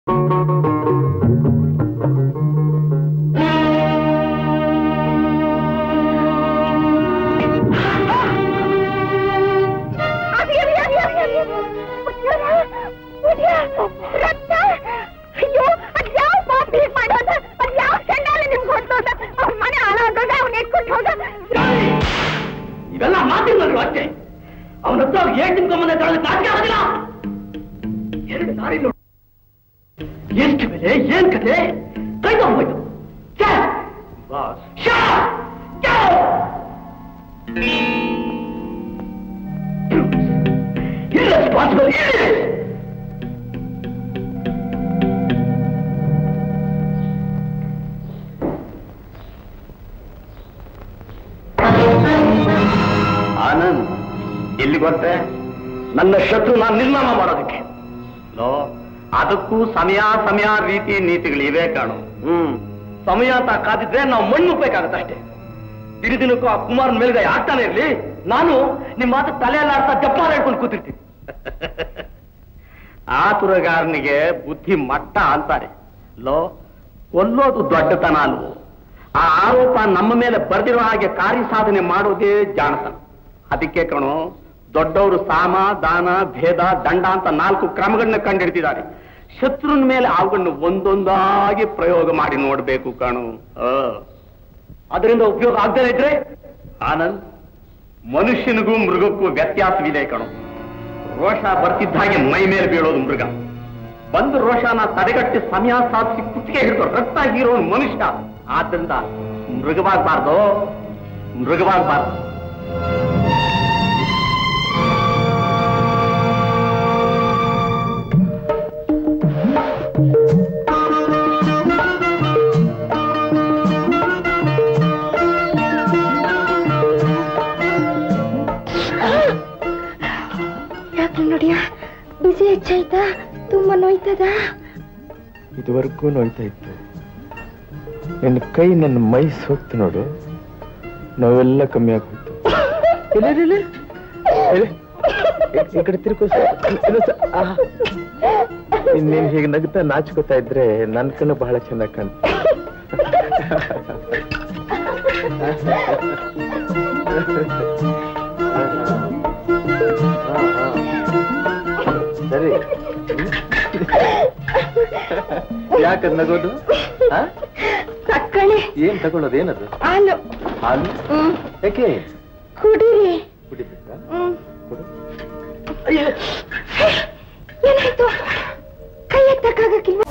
ಅಯ್ಯೋ ಅದ್ ಯಾವ ಪಾಪ ಹೀಗ್ ಮಾಡೋದು ಅದ್ ಯಾವ ಚಂಡಾಲ ನಿಮ್ಗೆ ಹೊಡ್ದೋದ ಅವ್ರ ಮನೆ ಹಾಳಾಗೋದ ಅವ್ನ ಎತ್ಕೊಟ್ಟು ಹೋದ ಇವೆಲ್ಲ ಮಾತಿಗಳು ಅಷ್ಟೇ ಅವನ ಹತ್ರ ಏನ್ ತಿನ್ಕೊಂಬಂದ ತಗೊಳ್ಳೋದಕ್ಕೆ ನಾಚಿಕೆ ಆಗೋದಿಲ್ಲ ಎರಡು ದಾರಿ ನೋಡು ಎಷ್ಟು ಬೆಲೆ ಏನ್ ಕತೆ ಕೈ ಹೋಗ್ಬೋಯ್ತು Irresponsible idiot! ಆನಂದ್ ಎಲ್ಲಿ ಗೊತ್ತೇ ನನ್ನ ಶತ್ರು ನಾನು ನಿರ್ನಾಮ ಮಾಡೋದಕ್ಕೆ ಲೋ ಅದಕ್ಕೂ ಸಮಯ ಸಮಯ ರೀತಿ ನೀತಿಗಳು ಇವೆ ಕಾಣು ಹ್ಮ್ ಸಮಯ ಅಂತ ಕಾದಿದ್ರೆ ನಾವು ಮಣ್ಣು ಬೇಕಾಗತ್ತಷ್ಟೇ ದಿನ ದಿನಕ್ಕೂ ಆ ಕುಮಾರನ ಮೇಲ್ಗೈ ಆಗ್ತಾನೆ ಇರ್ಲಿ ನಾನು ನಿಮ್ಮ ಮಾತು ತಲೆಯಲ್ಲಾಡ್ತಾ ಜಪ್ಪಾರ ಹೇಳ್ಕೊಂಡು ಕೂತಿರ್ತೀನಿ ಆತುರಗಾರನಿಗೆ ಬುದ್ಧಿ ಮಟ್ಟ ಅಂತಾರೆ ಲೋ ಕೊಲ್ಲೋದು ದೊಡ್ಡತನ ಅಲ್ವೋ ಆ ಆರೋಪ ನಮ್ಮ ಮೇಲೆ ಬರೆದಿರೋ ಹಾಗೆ ಕಾರ್ಯ ಸಾಧನೆ ಮಾಡೋದೇ ಜಾಣತನ ಅದಕ್ಕೆ ಕಣೋ ದೊಡ್ಡವರು ಸಾಮ ದಾನ ಭೇದ ದಂಡ ಅಂತ ನಾಲ್ಕು ಕ್ರಮಗಳನ್ನ ಕಂಡಿಡ್ತಿದ್ದಾರೆ ಶತ್ರುನ ಮೇಲೆ ಅವುಗಳನ್ನು ಒಂದೊಂದಾಗಿ ಪ್ರಯೋಗ ಮಾಡಿ ನೋಡ್ಬೇಕು ಕಣು ಆ. ಅದರಿಂದ ಉಪಯೋಗ ಆಗದೇ ಇದ್ರೆ ಆನಂದ್ ಮನುಷ್ಯನಿಗೂ ಮೃಗಕ್ಕೂ ವ್ಯತ್ಯಾಸವಿದೆ ಕಣು ರೋಷ ಬರ್ತಿದ್ದ ಹಾಗೆ ಮೈ ಮೇಲೆ ಬೀಳೋದು ಮೃಗ ಬಂದು ರೋಷನ ತಡೆಗಟ್ಟಿ ಸಮಯ ಸಾಧಿಸಿ ಕುತ್ತಿಗೆ ಹಿಡಿದು ರಕ್ತ ಹೀರೋ ಮನುಷ್ಯ ಆದ್ರಿಂದ ಮೃಗವಾಗಬಾರ್ದು ಮೃಗವಾಗಬಾರ್ದು ಯಾಕೆ ನೋಡಿಯ ಬಿಸಿ ಹೆಚ್ಚಾಯ್ತಾ ತುಂಬಾ ನೋಯ್ತದ ಇದುವರೆಗೂ ನೋಯ್ತಾ ಇತ್ತು ನಿನ್ನ ಕೈ ನನ್ನ ಮೈ ಸೋಕ್ತು ನೋಡು ನೋವೆಲ್ಲ ಕಮ್ಮಿ ಆಗೋಯ್ತು ಇಲ್ಲ, ಇಲ್ಲ, ಇಲ್ಲ. ಇಲ್ಲ. ಈ- ಈ ಕಡೆ ತಿರ್ಕೋ ನೀನ್ ಹೀಗೆ ನಗ್ತಾ ನಾಚ್ಕೋತಾ ಇದ್ರೆ ನನ್ ಕಣ್ಣು ಬಹಳ ಚೆನ್ನಾಗಿ ಕಾಣ್ತು ಸರಿ ಯಾಕದ್ ನಗೋದು ಆ? ಸಕ್ಕಳೆ ಏನ್ ತಗೊಳ್ಳೋದು ಏನದು ಹಾಲು ಹಾಲು ಹ್ಮ್ ಯಾಕೆ ಕುಡೀರಿ ಕುಡಿಬೇಕಾ ಹ್ಮ್ ಕೊಡು ಏನಾಯ್ತು ಕೈ ಎತ್ತಕ್ಕಾಗಕ್ಕಿಲ್ವಾ